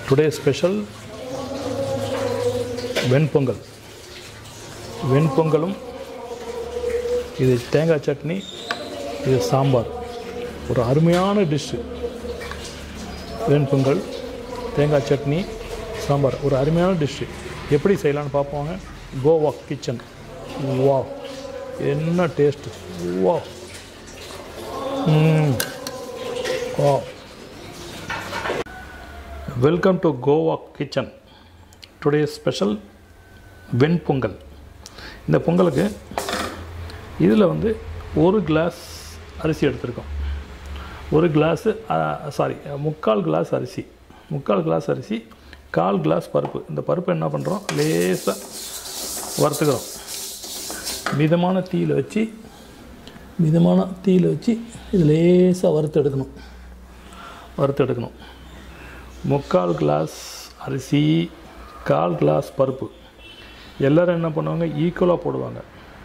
today special வெண்பொங்கல் வெண்பொங்கலும் இது தேங்காய் சட்னி இது சாம்பார் ஒரு அருமையான டிஷ்ஷு வெண்பொங்கல் தேங்காய் சட்னி சாம்பார் ஒரு அருமையான டிஷ்ஷு எப்படி செய்யலாம்னு பார்ப்போங்க கோவா கிச்சன் வா என்ன டேஸ்ட்டு வா வா welcome to Goa kitchen today special venpongal இந்த பொங்கலுக்கு இதில் வந்து ஒரு கிளாஸ் அரிசி எடுத்திருக்கோம் ஒரு கிளாஸு சாரி முக்கால் கிளாஸ் அரிசி முக்கால் கிளாஸ் அரிசி கால் கிளாஸ் பருப்பு இந்த பருப்பு என்ன பண்ணுறோம் லேசாக வறுத்துக்கிறோம் மிதமான தீயில் வச்சு மிதமான தீயில் வச்சு இது லேசாக வறுத்து எடுக்கணும் வறுத்து எடுக்கணும் முக்கால் கிளாஸ் அரிசி கால் கிளாஸ் பருப்பு எல்லோரும் என்ன பண்ணுவாங்க ஈக்குவலாக போடுவாங்க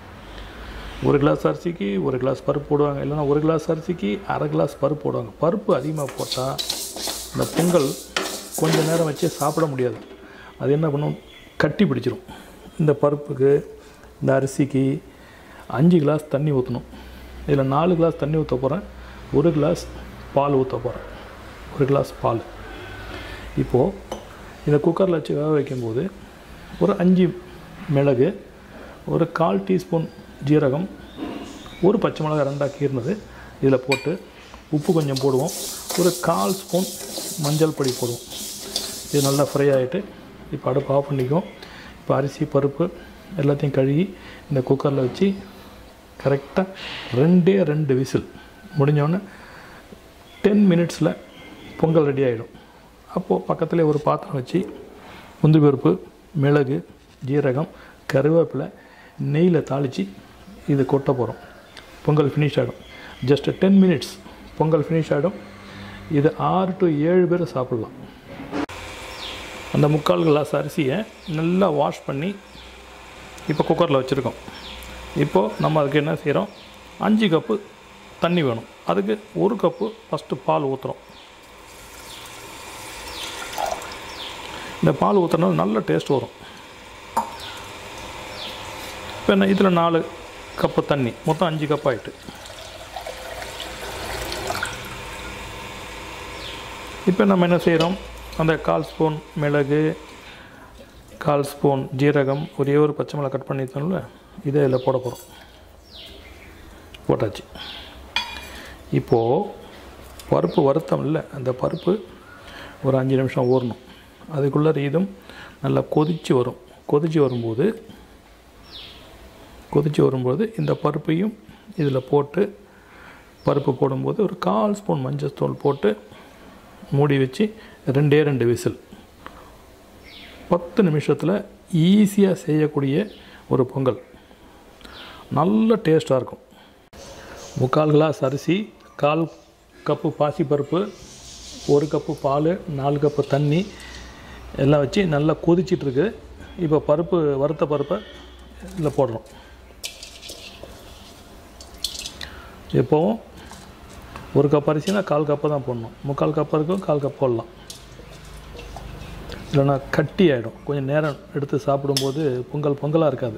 ஒரு கிளாஸ் அரிசிக்கு ஒரு கிளாஸ் பருப்பு போடுவாங்க இல்லைன்னா ஒரு கிளாஸ் அரிசிக்கு அரை கிளாஸ் பருப்பு போடுவாங்க பருப்பு அதிகமாக போட்டால் இந்த பொங்கல் கொஞ்ச நேரம் வச்சு சாப்பிட முடியாது அது என்ன பண்ணும் கட்டி பிடிச்சிரும் இந்த பருப்புக்கு இந்த அரிசிக்கு அஞ்சு கிளாஸ் தண்ணி ஊற்றணும் இதில் நாலு கிளாஸ் தண்ணி ஊற்ற போகிறேன் ஒரு கிளாஸ் பால் ஊற்ற போகிறேன் ஒரு கிளாஸ் பால் இப்போது இந்த குக்கரில் வச்சு வேக வைக்கும்போது ஒரு அஞ்சு மிளகு ஒரு கால் டீஸ்பூன் ஜீரகம் ஒரு பச்சை மிளகாய் ரெண்டாக கீர்னது இதில் போட்டு உப்பு கொஞ்சம் போடுவோம் ஒரு கால் ஸ்பூன் மஞ்சள் பொடி போடுவோம் இது நல்லா ஃப்ரை ஆகிட்டு இப்போ அடுப்பு ஆஃப் பண்ணிக்குவோம் இப்போ அரிசி பருப்பு எல்லாத்தையும் கழுகி இந்த குக்கரில் வச்சு கரெக்டாக ரெண்டே ரெண்டு விசில் முடிஞ்சோடனே டென் மினிட்ஸில் பொங்கல் ரெடி ஆகிடும் அப்போது பக்கத்தில் ஒரு பாத்திரம் வச்சு முந்திரி பருப்பு மிளகு ஜீரகம் கருவேப்பிலை நெய்யில் தாளித்து இது கொட்ட போகிறோம் பொங்கல் ஃபினிஷ் ஆகிடும் just ten minutes pongal finish ஆகிடும் இது ஆறு டு ஏழு பேர் சாப்பிட்லாம் அந்த முக்கால் கிளாஸ் அரிசியை நல்லா வாஷ் பண்ணி இப்போ குக்கரில் வச்சுருக்கோம் இப்போது நம்ம அதுக்கு என்ன செய்கிறோம் அஞ்சு கப்பு தண்ணி வேணும் அதுக்கு ஒரு கப்பு ஃபஸ்ட்டு பால் ஊற்றுறோம் இந்த பால் ஊற்றுனால நல்ல டேஸ்ட் வரும் இப்போ என்ன இதில் நாலு கப்பு தண்ணி மொத்தம் அஞ்சு கப் ஆகிட்டு இப்போ நம்ம என்ன செய்கிறோம் அந்த கால் ஸ்பூன் மிளகு கால் ஸ்பூன் ஜீரகம் ஒரே ஒரு பச்சை மிளகா கட் பண்ணித்தோம்ல இதை இதில் போட போகிறோம் போட்டாச்சு இப்போது பருப்பு வருத்தம் இல்லை அந்த பருப்பு ஒரு அஞ்சு நிமிஷம் ஊறணும் அதுக்குள்ளே இதும் நல்லா கொதித்து வரும் கொதித்து வரும்போது கொதித்து வரும்போது இந்த பருப்பையும் இதில் போட்டு பருப்பு போடும்போது ஒரு கால் ஸ்பூன் மஞ்சள் தூள் போட்டு மூடி வச்சு ரெண்டே ரெண்டு விசில் பத்து நிமிஷத்தில் ஈஸியாக செய்யக்கூடிய ஒரு பொங்கல் நல்ல டேஸ்ட்டாக இருக்கும் முக்கால் கிளாஸ் அரிசி கால் கப்பு பாசிப்பருப்பு ஒரு கப்பு பால் நாலு கப்பு தண்ணி எல்லாம் வச்சு நல்லா கொதிச்சிட்ருக்கு இப்போ பருப்பு வறுத்த பருப்பை இதில் போடுறோம் எப்போவும் ஒரு கப் அரிசினா கால் கப்பு தான் போடணும் முக்கால் கப் இருக்கும் கால் கப் போடலாம் இல்லைன்னா கட்டி ஆகிடும் கொஞ்சம் நேரம் எடுத்து சாப்பிடும்போது பொங்கல் பொங்கலாக இருக்காது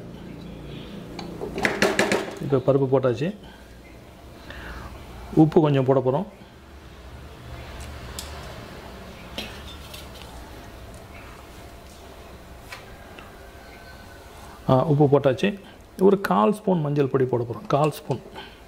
இப்போ பருப்பு போட்டாச்சு உப்பு கொஞ்சம் போட போகிறோம் உப்பு போட்டாச்சு ஒரு கால் ஸ்பூன் மஞ்சள் பொடி போட போகிறோம் கால் ஸ்பூன்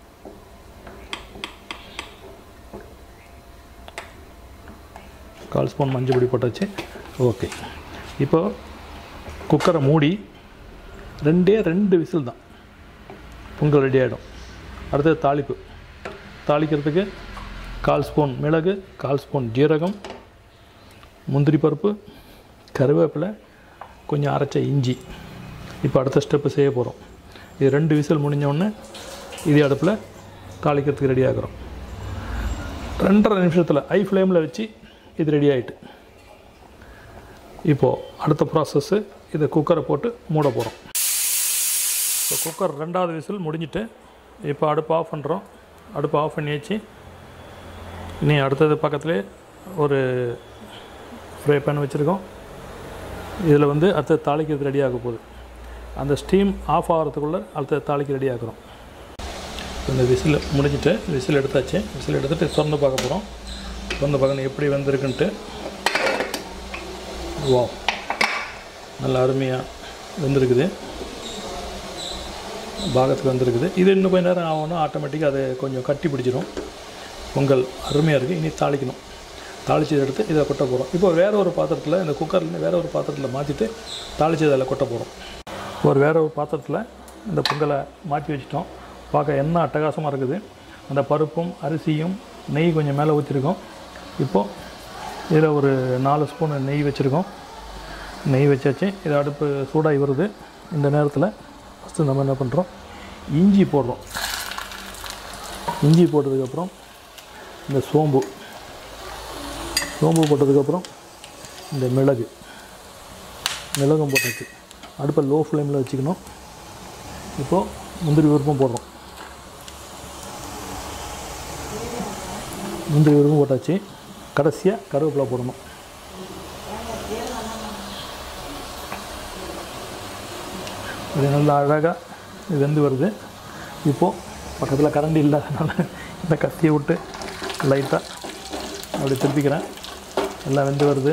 கால் ஸ்பூன் மஞ்சள் பொடி போட்டாச்சு ஓகே இப்போ குக்கரை மூடி ரெண்டே ரெண்டு விசில் தான் பொங்கல் ரெடி ஆகிடும் அடுத்தது தாளிப்பு தாளிக்கிறதுக்கு கால் ஸ்பூன் மிளகு கால் ஸ்பூன் ஜீரகம் முந்திரி பருப்பு கருவேப்பிலை கொஞ்சம் அரைச்ச இஞ்சி இப்போ அடுத்த ஸ்டெப்பு செய்ய போகிறோம் இது ரெண்டு விசில் முடிஞ்சோடனே இதே அடுப்பில் தாளிக்கிறதுக்கு ரெடி ஆகிறோம் ரெண்டரை நிமிஷத்தில் ஐ ஃப்ளேமில் வச்சு இது ரெடி ஆகிட்டு இப்போது அடுத்த ப்ராசஸ்ஸு இதை குக்கரை போட்டு மூட போகிறோம் இப்போ குக்கர் ரெண்டாவது விசில் முடிஞ்சிட்டு இப்போ அடுப்பு ஆஃப் பண்ணுறோம் அடுப்பு ஆஃப் பண்ணியாச்சு இனி அடுத்தது பக்கத்துலேயே ஒரு ஃப்ரை பேன் வச்சுருக்கோம் இதில் வந்து அடுத்த தாளிக்கிறது ரெடி ஆக போகுது அந்த ஸ்டீம் ஆஃப் ஆகிறதுக்குள்ளே அடுத்த தாளிக்கு ரெடி ஆக்குறோம் இந்த விசில் முடிஞ்சிட்டு விசில் எடுத்தாச்சு விசில் எடுத்துகிட்டு திறந்து பார்க்க போகிறோம் திறந்து பார்க்கணும் எப்படி வந்திருக்குன்ட்டு வா நல்ல அருமையாக வெந்திருக்குது பாகத்துக்கு வந்திருக்குது இது இன்னும் கொஞ்சம் நேரம் ஆகணும் ஆட்டோமேட்டிக்காக அது கொஞ்சம் கட்டி பிடிச்சிடும் பொங்கல் அருமையாக இருக்குது இனி தாளிக்கணும் தாளிச்சதை எடுத்து இதை கொட்ட போகிறோம் இப்போ வேற ஒரு பாத்திரத்தில் இந்த குக்கர்லேருந்து வேற ஒரு பாத்திரத்தில் மாற்றிட்டு தாளிச்சதை அதில் கொட்ட போகிறோம் ஒரு வேற ஒரு பாத்திரத்தில் இந்த பொங்கலை மாற்றி வச்சிட்டோம் பார்க்க என்ன அட்டகாசமாக இருக்குது அந்த பருப்பும் அரிசியும் நெய் கொஞ்சம் மேலே ஊற்றிருக்கோம் இப்போது இதில் ஒரு நாலு ஸ்பூன் நெய் வச்சுருக்கோம் நெய் வச்சாச்சு இது அடுப்பு சூடாகி வருது இந்த நேரத்தில் ஃபஸ்ட்டு நம்ம என்ன பண்ணுறோம் இஞ்சி போடுறோம் இஞ்சி போட்டதுக்கப்புறம் இந்த சோம்பு சோம்பு போட்டதுக்கப்புறம் இந்த மிளகு மிளகும் போட்டாச்சு அடுப்பை லோ ஃப்ளேமில் வச்சுக்கணும் இப்போது முந்திரி விருப்பம் போடுறோம் முந்திரி விருப்பம் போட்டாச்சு கடைசியாக கருவேப்பிலை போடணும் இது நல்லா அழகாக இது வெந்து வருது இப்போது பக்கத்தில் கரண்டி இல்லாதனால இந்த கத்தியை விட்டு லைட்டாக அப்படி திருப்பிக்கிறேன் எல்லாம் வெந்து வருது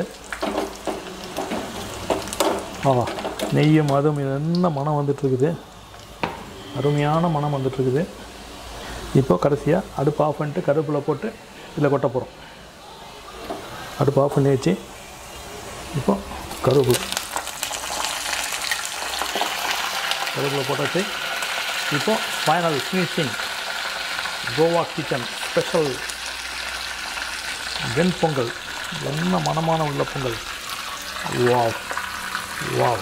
ஆ நெய்யும் அதுவும் இது என்ன மனம் வந்துட்டுருக்குது அருமையான மனம் வந்துட்டுருக்குது இப்போ கடைசியாக அடுப்பு ஆஃப் பண்ணிட்டு கருவேப்பிலை போட்டு இதில் கொட்ட போகிறோம் அடுப்பு ஆஃப் பண்ணி வச்சு இப்போ கருவேப்பிலை கருவேப்பிலை போட்டாச்சு இப்போ final finishing Goa kitchen special ven pongal என்ன மனமான உள்ள பொங்கல் வாவ் வாவ்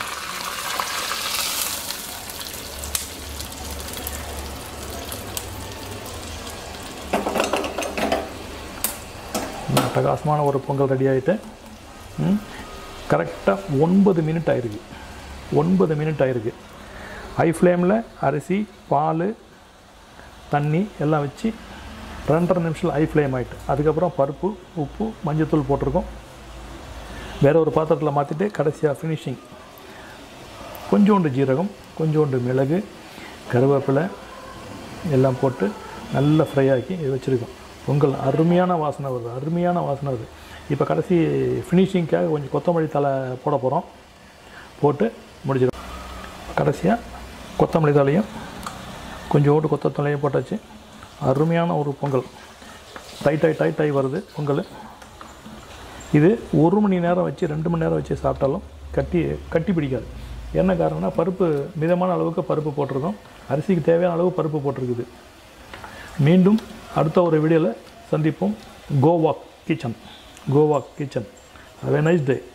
அட்டகாசமான ஒரு பொங்கல் ரெடி ஆகிட்டு கரெக்டாக ஒன்பது மினிட் ஆயிருக்கு ஒன்பது மினிட் ஆயிருக்கு ஹை ஃப்ளேமில் அரிசி பால் தண்ணி எல்லாம் வச்சு ரெண்டரை நிமிஷம் ஹை ஃப்ளேம் ஆகிட்டு அதுக்கப்புறம் பருப்பு உப்பு மஞ்சத்தூள் போட்டிருக்கோம் வேற ஒரு பாத்திரத்தில் மாற்றிட்டு கடைசியாக ஃபினிஷிங் கொஞ்சோண்டு ஜீரகம் கொஞ்சோண்டு மிளகு கருவேப்பிலை எல்லாம் போட்டு நல்லா ஃப்ரை ஆக்கி இது வச்சுருக்கோம் பொங்கல் அருமையான வாசனை வருது அருமையான வாசனை வருது இப்போ கடைசி ஃபினிஷிங்க்காக கொஞ்சம் கொத்தமல்லி தலை போட போகிறோம் போட்டு முடிச்சிடும் கடைசியாக கொத்தமல்லி தலையும் கொஞ்சோண்டு கொத்தமல்லியும் போட்டாச்சு அருமையான ஒரு பொங்கல் டைட் ஆகி டைட் ஆகி வருது பொங்கல் இது ஒரு மணி நேரம் வச்சு ரெண்டு மணி நேரம் வச்சு சாப்பிட்டாலும் கட்டி கட்டி பிடிக்காது என்ன காரணம்னா பருப்பு மிதமான அளவுக்கு பருப்பு போட்டிருக்கோம் அரிசிக்கு தேவையான அளவு பருப்பு போட்டிருக்குது மீண்டும் அடுத்த ஒரு வீடியோவில் சந்திப்போம் Goa kitchen Goa kitchen how nice day